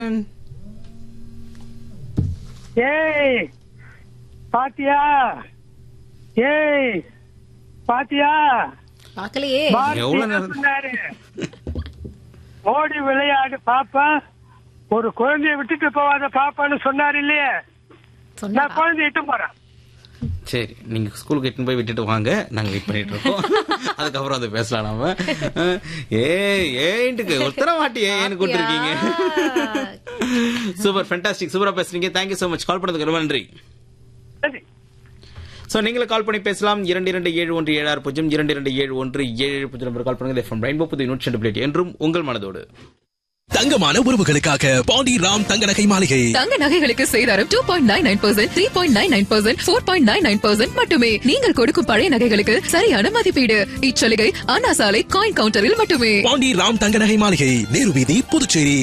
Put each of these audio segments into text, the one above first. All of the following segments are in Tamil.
ஏய் பாத்தியா ஏய் பாத்தியா பாக்கலையே பாரதி எவ்வளவு என்ன நேரம்? சொன்னாரு ஓடி விளையாடு பாப்பா ஒரு குழந்தைய விட்டுட்டு போவாத பாப்பான்னு சொன்னாரு இல்லையே சொன்னா நான் குழந்தைய இட்டு போறேன் சரி நீங்க ஸ்கூலுக்கு எட்டுன்னு போய் விட்டுட்டு வாங்க நாங்க வெயிட் பண்ணிட்டு இருக்கோம் அதுக்கப்புறம் அதை பேசலாம் நாம அஹ், ஏய் ஏன்ட்டுக்கு ஒருத்தர மாட்டி ஏன்னு கூப்பிட்டுருக்கீங்க சூப்பர் ஃபென்டாஸ்டிக் சூப்பரா பேசுறீங்க தேங்க்யூ so மச் கால் பண்ணதுக்கு ரொம்ப நன்றி சரி சோ நீங்களும் கால் பண்ணி பேசலாம் இரண்டு இரண்டு ஏழு ஒன்று ஏழு ஆறு பூஜ்ஜியம் இரண்டு இரண்டு ஏழு ஒன்று ஏழு ஏழு பூஜ்ஜியம் நம்பர் கால் பண்ணுங்க எஃப்எம் ரெயின்போ புது நூற்றி ரெண்டு பிளேட் என்றும் உங்கள் மனதோடு தங்கமான உறவுகளுக்காக பாண்டி ராம் தங்க நகை மாளிகை தங்க நகைகளுக்கு சேதாரம் two point nine nine percent three point nine nine percent four point nine nine percent மட்டுமே நீங்கள் கொடுக்கும் பழைய நகைகளுக்கு சரியான மதிப்பீடு இச்சலுகை அண்ணா சாலை காயின் கவுண்டரில் மட்டுமே பாண்டி ராம் தங்க நகை மாளிகை நேரு வீதி Puducherry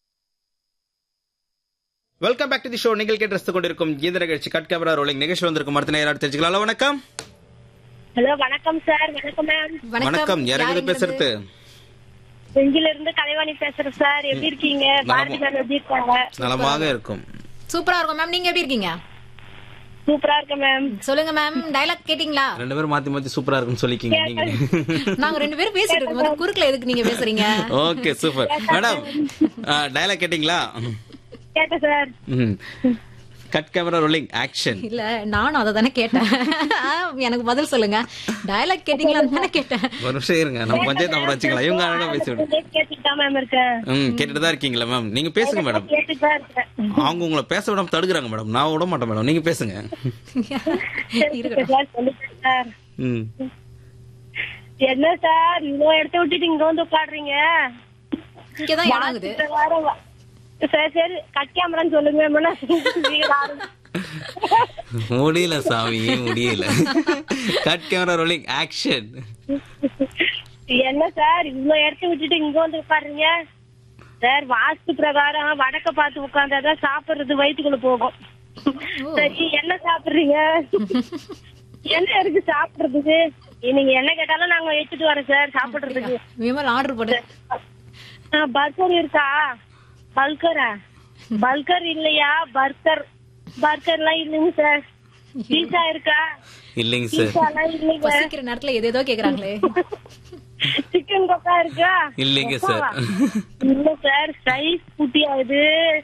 welcome back to the show நீங்கள் கேட்டு ரசித்துக் கொண்டிருக்கும் இந்த நிகழ்ச்சி கட் கேமரா ரோலிங் நிகழ்ச்சி வந்திருக்கும் அடுத்த நேரம் தெரிஞ்சுக்கலாம் ஹலோ, வணக்கம் ஹலோ வணக்கம் சார் வணக்கம் மேம் வணக்கம் யாராவது பேசுறது செஞ்சில இருந்து கலைவாணி பேசுறேன் சார் எப்படி இருக்கீங்க பாரதி மேம் எப்படி இருக்காங்க நலமாக இருக்கும் சூப்பரா இருக்கும் மேம் நீங்க எப்படி இருக்கீங்க சூப்பரா இருக்கேன் மேம் சொல்லுங்க மேம் டயலாக் கேட்டீங்களா ரெண்டு பேரும் மாத்தி மாத்தி சூப்பரா இருக்குன்னு சொல்லிக்கீங்க நீங்க நாங்க ரெண்டு பேரும் பேசிட்டு இருக்கும்போது குறுக்குல எதுக்கு நீங்க பேசுறீங்க ஓகே சூப்பர் மேடம் டயலாக் கேட்டிங்களா கேட்டேன் sir cut camera rolling action இல்ல நானும் அதை தானே கேட்டேன் எனக்கு பதில் சொல்லுங்க டயலாக் கேட்டீங்களான்னு தானே கேட்டேன் ஒரு நிமிஷம் இருங்க நம்ம பஞ்சாயத்து அப்புறம் வச்சுக்கலாம் இவங்க அழகா பேசிவிடும் கேட்டுட்டு தான் மேம் இருக்கேன் ம் கேட்டுட்டு தான் இருக்கீங்களா மேம் நீங்க பேசுங்க மேடம் கேட்டுட்டு தான் இருக்கேன் அவங்க உங்களை பேச விடாம தடுக்குறாங்க மேடம் நான் விட மாட்டேன் மேடம் நீங்க பேசுங்க இருக்கட்டும் சார் சொல்லுங்க சார் ம் என்ன சார் இவ்வளவு இடத்த விட்டுட்டு இங்க வந்து உட்காடுறீங்க இங்கதான் இடம் ஆகுது வாரம் வா- சரி சரி கட் கேமரான்னு சொல்லுங்க மேம் நீங்க ஆரம்பி- முடியல சாமி முடியல கட் கேமரா ரோலிங் ஆக்ஷன் என்ன சார் இவ்வளவு இடத்த விட்டுட்டு இங்க வந்து உட்காடுறீங்க சார் வாஸ்து பிரகாரம் வடக்க பார்த்து உட்கார்ந்தாதான் சாப்பிடுறது வயிற்றுக்குள்ள போகும் சரி என்ன சாப்பிடுறீங்க என்ன இருக்கு சாப்பிடுறதுக்கு நீங்க என்ன கேட்டாலும் நாங்க எடுத்துட்டு வரோம் சார் சாப்பிடுறதுக்கு விமல் ஆர்டர் போடு பர்கர் இருக்கா பல்கரா பல்கர் இல்லையா பர்கர் பர்கர்லாம் இல்லைங்க சார் பீஸா இருக்கா இல்லைங்க சார் பீஸாலாம் இல்லைங்க பசிக்கிற நேரத்துல எது ஏதோ கேக்குறாங்களே சிக்கன் கொக்கா இருக்கா இல்லைங்க சார் இல்ல சார் சைஸ் குட்டியா இது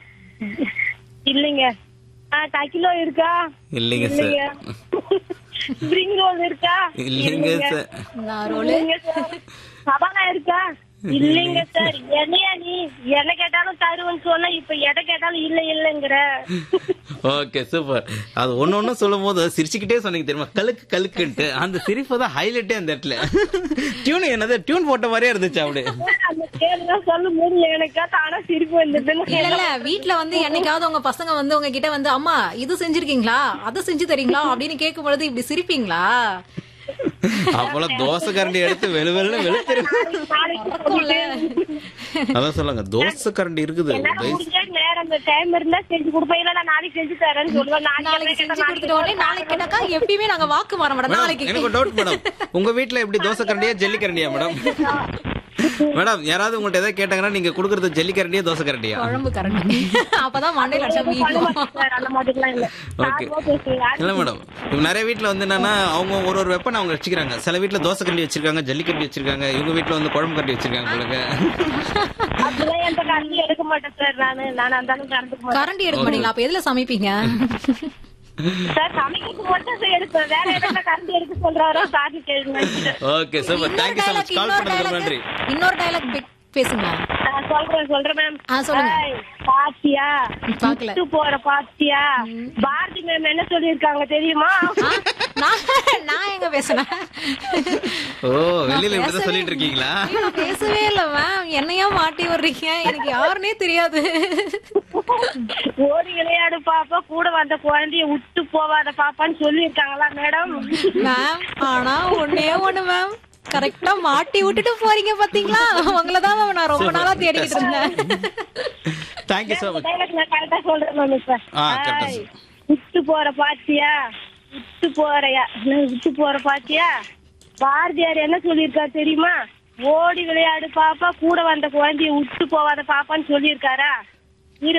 இல்லைங்க ஆ கிலோ இருக்கா இல்லைங்க சார் ஸ்ப்ரிங் ரோல் இருக்கா இல்லைங்க சார் நான் ரோலு இல்லைங்க சார் சபானா இருக்கா இல்லைங்க சார் என்னையா நீ என்ன கேட்டாலும் தருவேன்னு சொன்னா இப்ப எதை கேட்டாலும் இல்ல இல்லங்கிற ஓகே சூப்பர் அது ஒண்ணு ஒண்ணு சொல்லும் போது சிரிச்சுக்கிட்டே சொன்னீங்க தெரியுமா கலுக்கு கலுக்குன்ட்டு அந்த சிரிப்பு தான் ஹைலைட்டே அந்த இடத்துல டியூன் என்னது டியூன் போட்ட மாதிரியே இருந்துச்சு அப்படி அந்த பேருதான் சொல்ல முடியல எனக்கு தானா சிரிப்பு வந்ததுன்னு இல்ல இல்ல வீட்ல வந்து என்னைக்காவது உங்க பசங்க வந்து உங்ககிட்ட வந்து அம்மா இது செஞ்சிருக்கீங்களா அதை செஞ்சு தரீங்களா அப்படின்னு கேட்கும் பொழுது இப்படி சிரிப்பீங்களா அப்பெல்லாம் தோசை கரண்டி எடுத்து வெளு வெளுன்னு வெளுத்துரு நாளைக்கு இருக்கும்ல. அதான் சொல்லுங்க தோசை கரண்டி இருக்குது என்னால தயவு முடிஞ்ச நேரம் டைம் இருந்தா செஞ்சு கொடுப்பேன் இல்ல நான் நாளைக்கு செஞ்சு தரேன்னு சொல்லுவேன் நாளைக்கு செஞ்சு கொடுத்துட்டு உடனே நாளைக்கு கேட்டாக்கா எப்பயுமே நாங்க வாக்கு மாற மாட்டோம் மேடம், நாளைக்கு எனக்கு டவுட் மேடம் உங்க வீட்ல எப்படி தோசை கரண்டியா ஜல்லி கரண்டியா மேடம் மேடம் யாராவது உங்கள்ட்ட ஏதாவது கேட்டாங்கன்னா நீங்க கொடுக்கறது ஜல்லி கரண்டியா தோசை கரண்டியா குழம்பு கரண்டி அப்பதான் மண்டையில அடிச்சா வீக்கும் சார் அந்த மாதிரிலாம் இல்ல ஓகே சார்பா பேசுங்க இல்ல மேடம் இப்ப நிறைய வீட்ல வந்து என்னன்னா அவங்க ஒரு ஒரு வெப்பன் அவங்க வச்சுக்கிறாங்க சில வீட்ல தோசை கரண்டி வச்சிருக்காங்க ஜல்லி கரண்டி வச்சிருக்காங்க இவங்க வீட்ல வந்து குழம்பு கரண்டி வச்சிருக்காங்க போலங்க அப்படிலாம் எந்த கரண்டி எடுக்க மாட்டேன் சார் நானு நான் அந்த அளவுக்கு கறந்துக்க மாட்டேன் கரண்டி எடுக்க மாட்டீங்களா அப்ப எதுல சமைப்பீங்க சார் சமைக்கிறது மட்டும் சார் எடுப்பேன் வேற எதாவது கரண்டி எடுக்க சொல்றாரோ சார்ஜ் கேளுங்க ஓகே சூப்பர் இன்னொரு thank you so dialogue, much call இன்னொரு பண்ணதுக்கு நன்றி dialogue, இன்னொரு டைலாக் பேசுங்க நான் சொல்றேன் சொல்றேன் மேம் ஆ, சொல்லுங்க. ஏய், பாத்தியா பாக்கல. விட்டு போற பாத்தியா பாரதி மேம் என்ன சொல்லிருக்காங்க தெரியுமா ஆ, நான் நான் எங்க பேசுனேன் ஓ வெளியில இப்படிதான் பேசவே- சொல்லிட்டு இருக்கீங்களா ஐயோ, நான் பேசவே இல்ல மேம் என்னையா மாட்டி விடுறீங்க எனக்கு யாருன்னே தெரியாது ஓடி விளையாடு பாப்பா கூட வந்த குழந்தைய விட்டு போவாத பாப்பான்னு சொல்லியிருக்காங்களா மேடம் மேம் ஆனா ஒண்ணே ஒண்ணு மேம் கரெக்டா மாட்டி விட்டுட்டு போறீங்க பாத்தீங்களா உங்களதான் மேம் நான் ரொம்ப நாளா தேடிக்கிட்டு இருந்தேன் தேங்க்யூ so மச் டைலாக் நான் கரெக்டா சொல்றேன் மேம் இப்ப ஆ, correct ஆ ஏய், சொல்லு. விட்டு போற பாத்தியா விட்டு போறயா நான் விட்டு போற பாத்தியா பாரதியார் என்ன சொல்லியிருக்காரு தெரியுமா ஓடி விளையாடு பாப்பா கூட வந்த குழந்தைய விட்டு போவாத பாப்பான்னு சொல்லியிருக்காரா